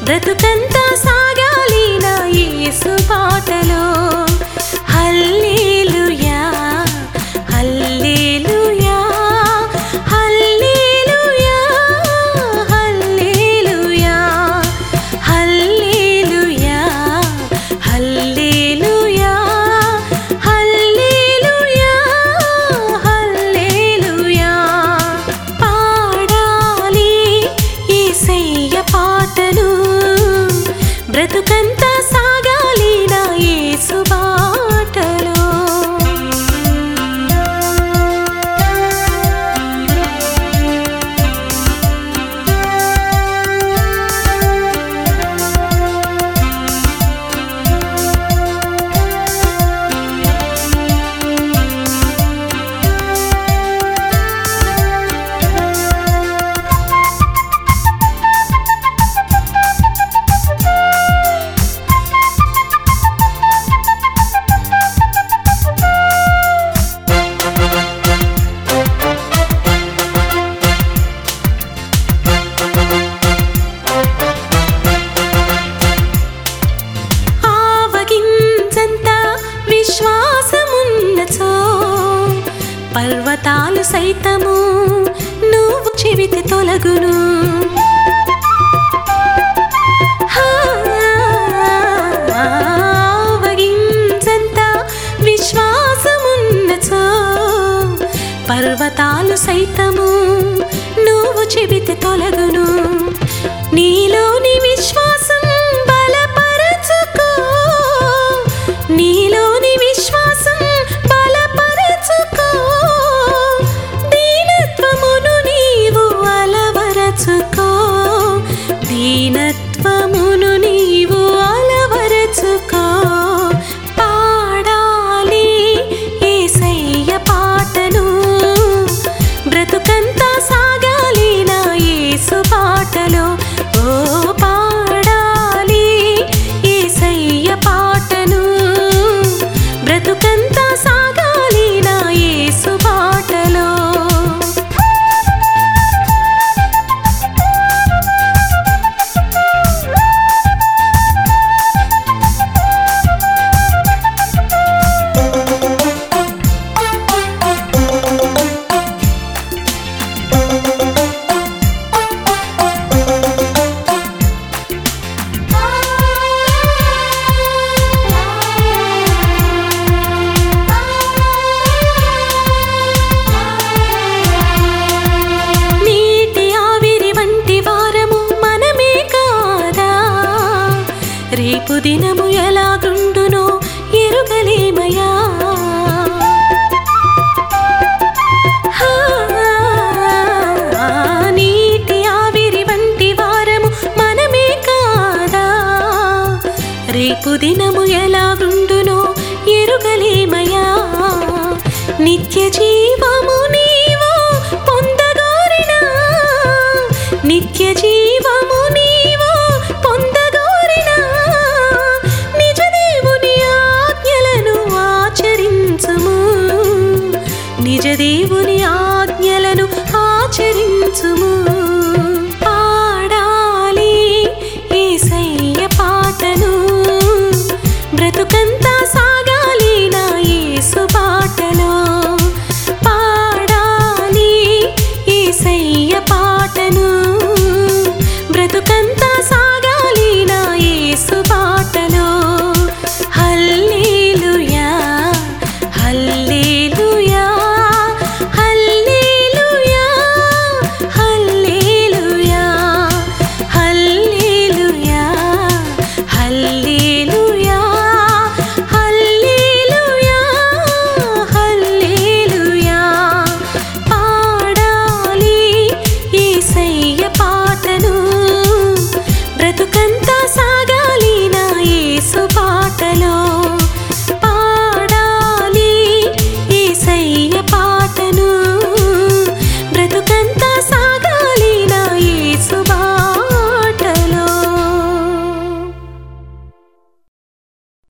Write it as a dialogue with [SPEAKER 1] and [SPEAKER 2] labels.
[SPEAKER 1] బ్రతుకంతా సాగాలి నా యేసు పాటలో హల్లెలూయా హల్లెలూయా హల్లెలూయా హల్లెలూయా హల్లెలూయా హల్లెలూయా హల్లెలూయా హల్లెలూయా పాడాలి యేసయ్య పాటలు బ్రతుకంతా సాగాలి నా యేసు బాటలో ఆవగించంత విశ్వాసమున్నచో పర్వతాలు సైతము నువ్వు చెవితి తొలగును ఆవగించంత విశ్వాసమున్నచో పర్వతాలు సైతము నువ్వు చెబితే తొలగును నీలోని విశ్వాసం బలపరచుకో నీలోని విశ్వాసం బలపరచుకో దీనత్వమును నీవు అలవరచుకో దీనత్వమును నీవు అలవరచుకో పాడాలి యేసయ్య పాటను బ్రతుకంతా సాగాలి నా యేసు పాటలో ఓ పాడాలి యేసయ్య పాటను బ్రతుకంతా సాగాలి నా యేసు పాటలో నీటి ఆవిరి వంటి వారము మనమే కాదా రేపు దినము ఎలాగుండునో ఎరుగలేమయా హా, నీటి ఆవిరి వంటి వారము మనమే కాదా రేపు దినము ఎలాగుండునో ఎరుగలేమయా నిత్య జీవము నీవు పొందగోరినా నిత్య జీవము నీవు పొందగోరినా నిజ దేవుని ఆజ్ఞలను ఆచరించుము నిజ దేవుని ఆజ్ఞలను ఆచరించుము పాడాలి యేసయ్య పాటను బ్రతుకంతా సాగాలి నా యేసు బాటలో పాడాలి యేసయ్య పాటను బ్రతుకంతా సాగాలి నా యేసు బాటలో హల్లెలూయా హల్లెలూయా హల్లెలూయా హల్లెలూయా హల్లెలూయా హల్లెలూయా హల్లెలూయా హల్లెలూయా పాడాలి యేసయ్య పాటను బ్రతుకంతా సాగాలి నా యేసు పాటలో